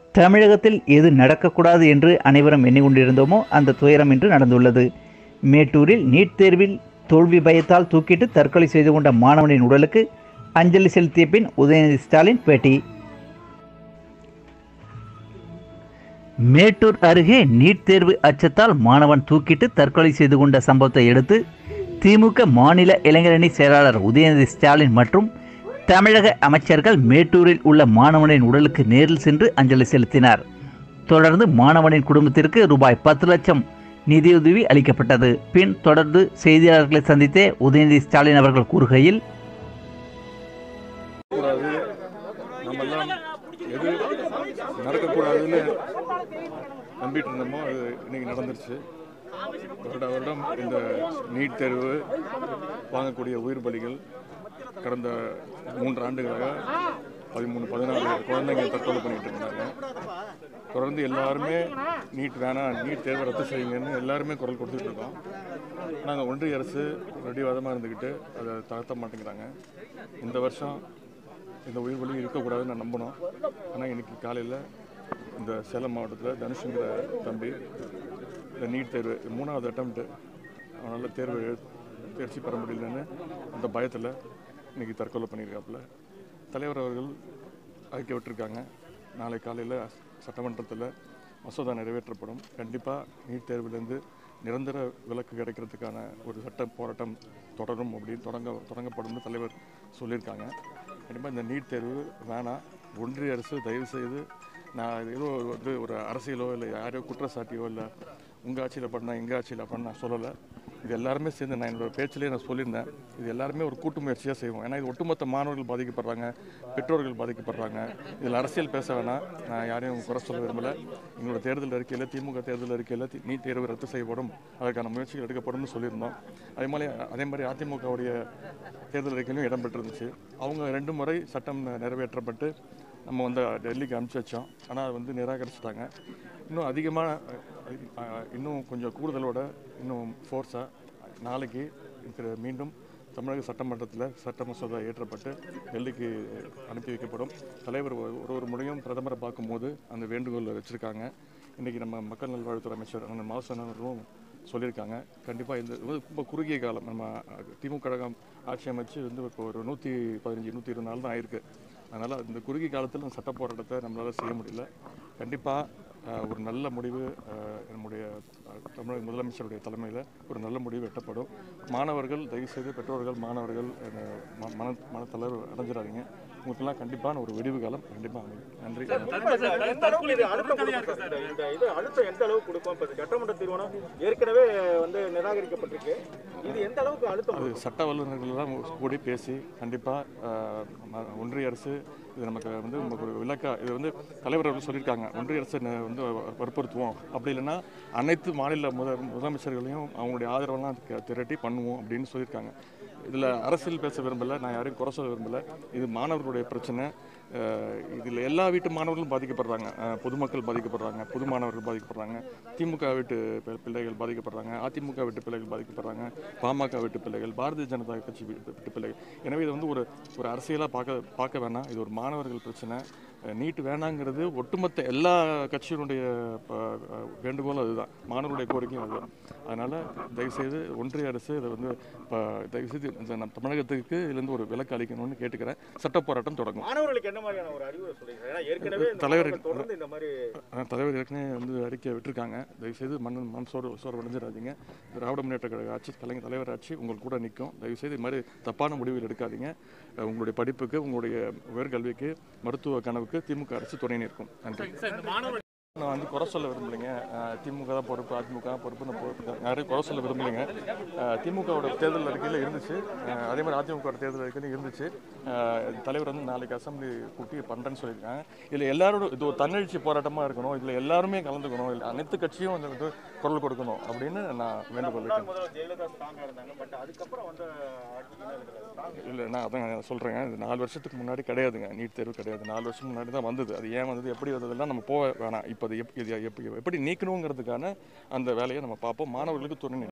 தமிழகத்தில் எது நடக்கக்கூடாது என்று அனைவரும் எண்ணிக்கொண்டிருந்தோமோ அந்த துயரம் இன்று நடந்துள்ளது மேட்டூரில் நீட் தேர்வில் தோல்வி பயத்தால் தூக்கிட்டு தற்கொலை செய்து கொண்ட மாணவனின் உடலுக்கு அஞ்சலி செலுத்திய பின் உதயநிதி ஸ்டாலின் பேட்டி மேட்டூர் அருகே நீட் தேர்வு அச்சத்தால் மாணவன் தூக்கிட்டு தற்கொலை செய்து கொண்ட சம்பவத்தை அடுத்து திமுக மாநில இளைஞரணி செயலாளர் உதயநிதி ஸ்டாலின் மற்றும் தமிழக அமைச்சர்கள் மேட்டூரில் உள்ள மாணவனின் உடலுக்கு நேரில் சென்று அஞ்சலி செலுத்தினார் தொடர்ந்து மாணவனின் குடும்பத்திற்கு ரூபாய் பத்து லட்சம் நிதியுதவி அளிக்கப்பட்டது பின் தொடர்ந்து செய்தியாளர்களை சந்தித்தே உதயநிதி ஸ்டாலின் அவர்கள் கூறுகையில் கூடாது நம்ம எல்லாம் எது நடக்கக்கூடாதுன்னு நம்பிட்டு இருந்தோமோ அது இன்னைக்கு நடந்துருச்சு வருட வருடம் இந்த நீட் தேர்வு வாங்கக்கூடிய உயிர் பலிகள் கடந்த மூன்று ஆண்டுகளாக பதிமூணு பதினாலு குழந்தைங்க தற்கொலை பண்ணிட்டு இருந்தாங்க தொடர்ந்து எல்லாருமே நீட் வேணாம் நீட் தேர்வை ரத்து செய்யுங்கன்னு எல்லாருமே குரல் கொடுத்துட்டு இருக்கோம் நாங்கள் ஒன்றிய அரசு ரெடிவாதமாக இருந்துக்கிட்டு அதை தளர்த்த மாட்டேங்கிறாங்க இந்த வருஷம் இந்த உயிர் வலி இருக்கக்கூடாதுன்னு நான் நம்பினோம் ஆனால் இன்னைக்கு காலையில் இந்த சேலம் மாவட்டத்தில் தனுஷுங்கிற தம்பி இந்த நீட் தேர்வு மூணாவது அட்டம்ப்ட்டு அவனால் தேர்வு எழு- தேர்ச்சி பெற முடியலன்னு அந்த பயத்தில் இன்னைக்கு தற்கொலை பண்ணியிருக்காப்புல தலைவர் அவர்கள் அறிக்கை விட்டுருக்காங்க நாளை காலையில் சட்டமன்றத்தில் மசோதா நிறைவேற்றப்படும் கண்டிப்பாக நீட் தேர்விலேருந்து நிரந்தர விலக்கு கிடைக்கிறதுக்கான ஒரு சட்ட போராட்டம் தொடரும் அப்படின்னு தொடங்க தொடங்கப்படும்னு தலைவர் சொல்லியிருக்காங்க கண்டிப்பாக இந்த நீட் தேர்வு வேணாம் ஒன்றிய அரசு தயவு செய்து நான் ஏதோ வந்து ஒரு அரசியலோ இல்லை யாரையோ குற்றச்சாட்டியோ இல்லை உங்கள் ஆட்சியில் பண்ண எங்கள் ஆட்சியில் பண்ண நான் சொல்லலை இது எல்லாருமே சேர்ந்து நான் என்னோட பேச்சிலேயே நான் சொல்லியிருந்தேன் இது எல்லாருமே ஒரு கூட்டு முயற்சியாக செய்வோம் ஏன்னா இது ஒட்டுமொத்த மாணவர்கள் பாதிக்கப்படுறாங்க பெற்றோர்கள் பாதிக்கப்படுறாங்க இதில் அரசியல் பேச வேணாம் நான் யாரையும் குறை சொல்ல விரும்பலை எங்களோட தேர்தல் அறிக்கையில் திமுக தேர்தல் அறிக்கையில் தி- நீட் தேர்வு ரத்து செய்யப்படும் அதற்கான முயற்சிகள் எடுக்கப்படும்னு சொல்லியிருந்தோம் அதே மாதிரி அதே மாதிரி அதிமுகவுடைய தேர்தல் அறிக்கையிலும் இடம்பெற்றிருந்துச்சு அவங்க ரெண்டு முறை சட்டம் நிறைவேற்றப்பட்டு நம்ம வந்து டெல்லிக்கு அனுப்பிச்சி வச்சோம் ஆனால் அது வந்து நிராகரிச்சிட்டாங்க இன்னும் அதிகமான அஹ், அஹ், இன்னும் கொஞ்சம் கூடுதலோட இன்னும் ஃபோர்ஸாக நாளைக்கு இருக்கிற மீண்டும் தமிழக சட்டமன்றத்தில் சட்ட மசோதா ஏற்றப்பட்டு டெல்லிக்கு அனுப்பி வைக்கப்படும் தலைவர் ஒரு ஒரு ஒரு முறையும் பிரதமரை பார்க்கும்போது அந்த வேண்டுகோள் வச்சுருக்காங்க இன்றைக்கி நம்ம மக்கள் நல்வாழ்வுத்துறை அமைச்சர் அண்ணன் மாசன் அவர்களும் சொல்லியிருக்காங்க கண்டிப்பாக இந்த இது வந்து ரொம்ப குறுகிய காலம் நம்ம அஹ், திமுக கழகம் ஆட்சி அமைச்சு வந்து இப்போ ஒரு நூற்றி பதினஞ்சு நூற்றி இருபது நாள் தான் ஆயிருக்கு அதனால் இந்த குறுகிய காலத்தில் அந்த சட்ட போராட்டத்தை நம்மளால் செய்ய முடியல கண்டிப்பாக ஒரு நல்ல முடிவு அஹ், நம்முடைய அஹ், தமிழக முதலமைச்சருடைய தலைமையில் ஒரு நல்ல முடிவு எட்டப்படும் மாணவர்கள் தயவுசெய்து பெற்றோர்கள் மாணவர்கள் அஹ், ம- மன மனத்தளர்வு அடைஞ்சிடாதீங்க உங்களுக்கெல்லாம் கண்டிப்பான ஒரு விடிவு காலம் கண்டிப்பாக அமையும் நன்றி வணக்கம். எந்த அளவுக்கு இது அழுத்தம் கொடுக்கும் சார்? இந்த இது அழுத்தம் எந்த அளவுக்கு கொடுக்கும் இப்ப சட்டமன்ற தீர்மானம் ஏற்கனவே வந்து நிராகரிக்கப்பட்டிருக்கு இது எந்த அளவுக்கு அழுத்தம் அது சட்ட வல்லுநர்கள்லாம் கூடி பேசி கண்டிப்பாக ஒன்றிய அரசு இது நமக்கு வந்து நமக்கு ஒரு விளக்கா இது வந்து தலைவர் அவர்கள் சொல்லியிருக்காங்க ஒன்றிய அரசு ந- வந்து வற்புறுத்துவோம் அப்படி இல்லைன்னா அனைத்து மாநில முத முதலமைச்சர்களையும் அவங்களுடைய ஆதரவெல்லாம் அதுக்கு திரட்டி பண்ணுவோம் அப்படின்னு சொல்லியிருக்காங்க இதில் அரசியல் பேச விரும்பலை நான் யாரையும் குறை சொல்ல விரும்பலை இது மாணவர்களுடைய பிரச்சனை இதில் எல்லா வீட்டு மாணவர்களும் பாதிக்கப்படுறாங்க அஹ், பொதுமக்கள் பாதிக்கப்படுறாங்க புது மாணவர்கள் பாதிக்கப்படுறாங்க திமுக வீட்டு பி- பிள்ளைகள் பாதிக்கப்படுறாங்க அதிமுக வீட்டு பிள்ளைகள் பாதிக்கப்படுறாங்க பாமக வீட்டு பிள்ளைகள் பாரதிய ஜனதா கட்சி வீட்டு வீட்டு பிள்ளைகள் எனவே இது வந்து ஒரு ஒரு அரசியலாக பார்க்க பார்க்க வேணாம் இது ஒரு மாணவர்கள் பிரச்சனை நீட் வேணாங்கிறது ஒட்டுமொத்த எல்லா கட்சியினுடைய ப- அஹ், வேண்டுகோளும் அதுதான் மாணவருடைய கோரிக்கையும் அதுதான் அதனால் தயவுசெய்து ஒன்றிய அரசு இதை வந்து ப- தயவுசெய்து இந்த நம்ம தமிழகத்துக்கு இதுலேருந்து ஒரு விலக்கு அளிக்கணும்னு கேட்டுக்கிறேன் சட்ட போராட்டம் தொடங்கும் மாணவர்களுக்கு என்ன மாதிரியான ஒரு அறிவுரை சொல்றீங்க ஏன்னா ஏற்கனவே இந்த தலைவர் மாணவர்கள் தொடர்ந்து இந்த மாதிரி ஆ, தலைவர் ஏற்கனவே வந்து அறிக்கை விட்டுருக்காங்க தயவுசெய்து மண் மண் சோறு சோறு அடைஞ்சிடாதீங்க திராவிட முன்னேற்ற கழக ஆட்சி கலைஞர் தலைவர் ஆட்சி உங்களுக்கு கூட நிற்கும் தயவுசெய்து இது மாதிரி தப்பான முடிவுகள் எடுக்காதீங்க அஹ், உங்களுடைய படிப்புக்கு உங்களுடைய உயர்கல்விக்கு மருத்துவ கனவுக்கு திமுக அரசு துணை நிற்கும் நன்றி நான் வந்து குறை சொல்ல விரும்பலைங்க அஹ், திமுக தான் பொறுப்பு அதிமுக தான் பொறுப்புன்னு பொறுப்பு யாரையும் குறை சொல்ல விரும்பலைங்க அஹ், திமுகவோட தேர்தல் அறிக்கையில் இருந்துச்சு அஹ், அதே மாதிரி அதிமுகவோட தேர்தல் அறிக்கையிலும் இருந்துச்சு அஹ், தலைவர் வந்து நாளைக்கு அசெம்பிளி கூட்டி பண்ணுறேன்னு சொல்லியிருக்காங்க இதில் எல்லாரோட இது ஒரு தன்னெழுச்சி போராட்டமாக இருக்கணும் இதில் எல்லாருமே கலந்துக்கணும் இல்லை அனைத்து கட்சியும் வந்து வந்து குரல் கொடுக்கணும் அப்படின்னு நான் வேண்டுகோள் வைக்கிறேன் முதல்வர் ஜெயலலிதா ஸ்ட்ராங்கா இருந்தாங்க பட் அதுக்கப்புறம் வந்து ஆட்சிக்கு ஸ்ட்ராங் இல்லை நான் அதான் சொல்கிறேங்க இது நாலு வருஷத்துக்கு முன்னாடி கிடையாதுங்க நீட் தேர்வு கிடையாது நாலு வருஷம் முன்னாடி தான் வந்தது அது ஏன் வந்தது எப்படி வந்ததெல்லாம் நம்ம போக வேணாம் இப்போ அது எப் இது எப்படி எப்படி நீக்கணுங்கிறதுக்கான அந்த வேலையை நம்ம பார்ப்போம் மாணவர்களுக்கு துணை நிற்போம்.